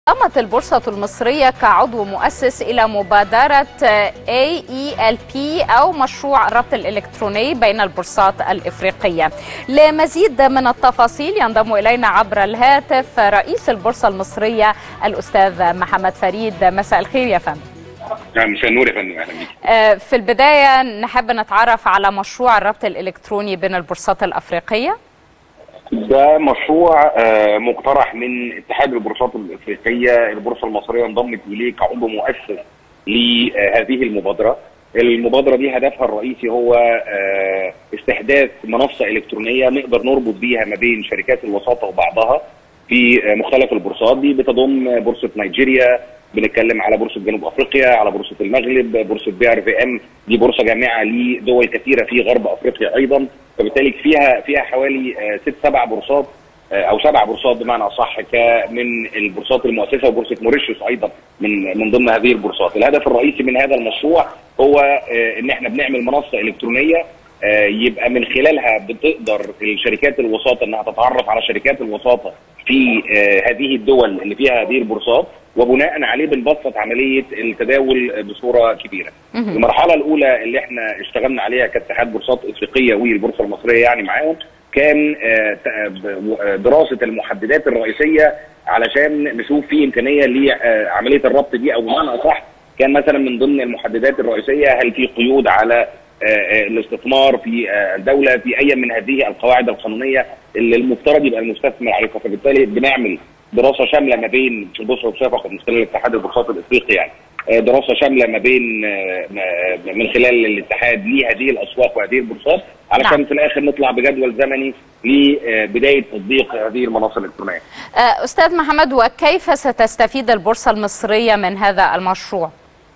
قامت البورصة المصرية كعضو مؤسس إلى مبادرة AELP أو مشروع الربط الإلكتروني بين البورصات الإفريقية لمزيد من التفاصيل ينضم إلينا عبر الهاتف رئيس البورصة المصرية الأستاذ محمد فريد مساء الخير يا فندم مساء النور يا فندم اهلا بيك في البداية نحب نتعرف على مشروع الربط الإلكتروني بين البورصات الأفريقية ده مشروع آه، مقترح من اتحاد البورصات الافريقيه البورصه المصريه انضمت اليه كعضو مؤسس لهذه المبادره المبادره دي هدفها الرئيسي هو آه، استحداث منصه الكترونيه نقدر نربط بيها ما بين شركات الوساطه وبعضها في آه، مختلف البورصات دي بتضم بورصه نيجيريا بنتكلم على بورصه جنوب افريقيا على بورصه المغرب بورصه بي ار في ام دي بورصه جامعه لدول كثيره في غرب افريقيا ايضا فبالتالي فيها فيها حوالي آه، ست سبع بورصات آه، او سبع بورصات بمعنى اصح من البورصات المؤسسه وبورصه موريشيوس ايضا من من ضمن هذه البورصات الهدف الرئيسي من هذا المشروع هو آه، ان احنا بنعمل منصه الكترونيه آه، يبقى من خلالها بتقدر الشركات الوساطه انها تتعرف على شركات الوساطه في آه، هذه الدول اللي فيها هذه البورصات وبناء عليه بنبسط عمليه التداول بصوره كبيره. مهم. المرحله الاولى اللي احنا اشتغلنا عليها كاتحاد بورصات افريقيه والبورصه المصريه يعني معاهم كان آه، ت- ب- دراسه المحددات الرئيسيه علشان نشوف في امكانيه لعمليه الربط دي او بمعنى اصح كان مثلا من ضمن المحددات الرئيسيه هل في قيود على آه، آه، الاستثمار في آه، الدوله في اي من هذه القواعد القانونيه اللي المفترض يبقى المستثمر عارفها فبالتالي بنعمل دراسه شامله ما بين البورصه والشفقه من خلال اتحاد البورصات الافريقي يعني آه، دراسه شامله ما بين آه، ما- من خلال الاتحاد لهذه الاسواق وهذه البورصات علشان نعم. في الاخر نطلع بجدول زمني لبدايه تطبيق هذه المنصه الالكترونيه. آه، أستاذ محمد وكيف ستستفيد البورصة المصرية من هذا المشروع؟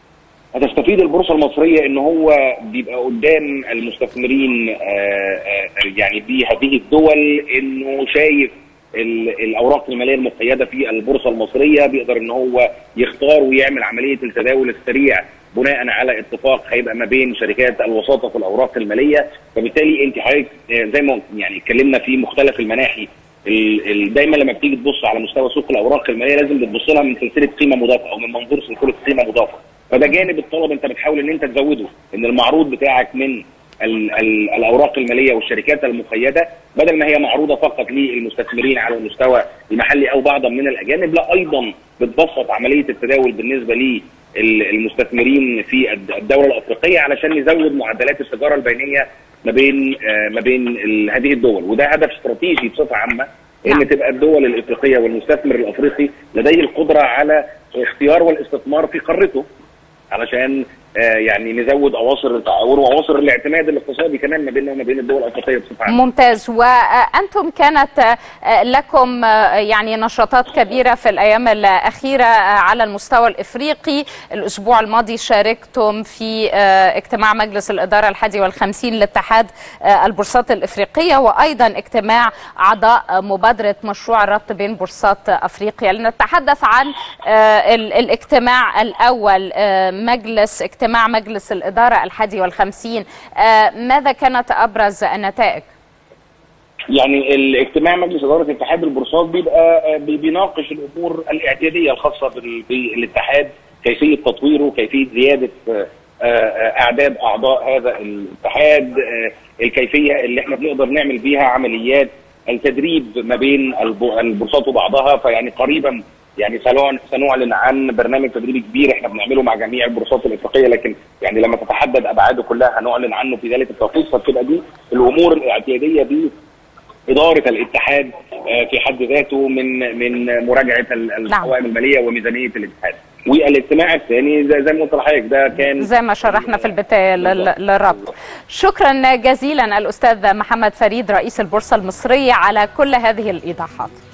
هتستفيد البورصه المصريه ان هو بيبقى قدام المستثمرين آه، آه، يعني بهذه الدول انه شايف ال- الاوراق الماليه المقيده في البورصه المصريه بيقدر ان هو يختار ويعمل عمليه التداول السريع بناء على اتفاق هيبقى ما بين شركات الوساطه في الاوراق الماليه فبالتالي انت حضرتك آه، زي ما يعني اتكلمنا في مختلف المناحي ال- ال- دايما لما بتيجي تبص على مستوى سوق الاوراق الماليه لازم بتبص لها من سلسله قيمه مضافه او من منظور سلسله قيمه مضافه فده جانب الطلب انت بتحاول ان انت تزوده ان المعروض بتاعك من ال ال الاوراق الماليه والشركات المقيده بدل ما هي معروضه فقط للمستثمرين على المستوى المحلي او بعضا من الاجانب لا ايضا بتبسط عمليه التداول بالنسبه للمستثمرين في الد- الدوله الافريقيه علشان نزود معدلات التجاره البينيه ما بين آه، ما بين ال- هذه الدول وده هدف استراتيجي بصفه عامه نعم. ان تبقى الدول الافريقيه والمستثمر الافريقي لديه القدره على اختيار والاستثمار في قارته علشان آه، يعني نزود اواصر التعاون واواصر الاعتماد الاقتصادي كمان ما بيننا وما بين الدول الافريقيه بصفه عامه. ممتاز وأنتم كانت آه، لكم آه، يعني نشاطات كبيرة في الأيام الأخيرة آه، على المستوى الإفريقي الأسبوع الماضي شاركتم في آه، اجتماع مجلس الإدارة الحادي والخمسين لاتحاد آه، البورصات الإفريقية وأيضا اجتماع أعضاء آه، مبادرة مشروع الربط بين بورصات أفريقيا لنتحدث عن آه، ال- الاجتماع الأول آه، مجلس اجتماع مجلس الإدارة الحادي والخمسين آه، ماذا كانت أبرز النتائج؟ يعني الاجتماع مجلس اداره اتحاد البورصات بيبقى آه، بي- بيناقش الامور الاعتياديه الخاصه بال- بالاتحاد كيفيه تطويره كيفيه زياده آه، آه، اعداد اعضاء هذا الاتحاد آه، الكيفيه اللي احنا بنقدر نعمل بيها عمليات التدريب ما بين الب- البورصات وبعضها فيعني قريبا يعني سنعلن سنعلن عن برنامج تدريبي كبير احنا بنعمله مع جميع البورصات الافريقيه لكن يعني لما تتحدد ابعاده كلها هنعلن عنه في ذلك التوقيت فبتبقى دي الامور الاعتياديه دي اداره الاتحاد آه، في حد ذاته من من مراجعه ال- القوائم الماليه وميزانيه الاتحاد والاجتماع الثاني زي زي ما قلت لحضرتك ده كان زي ما شرحنا في البداية لل- للربط شكرا جزيلا الأستاذ محمد فريد رئيس البورصة المصرية على كل هذه الإيضاحات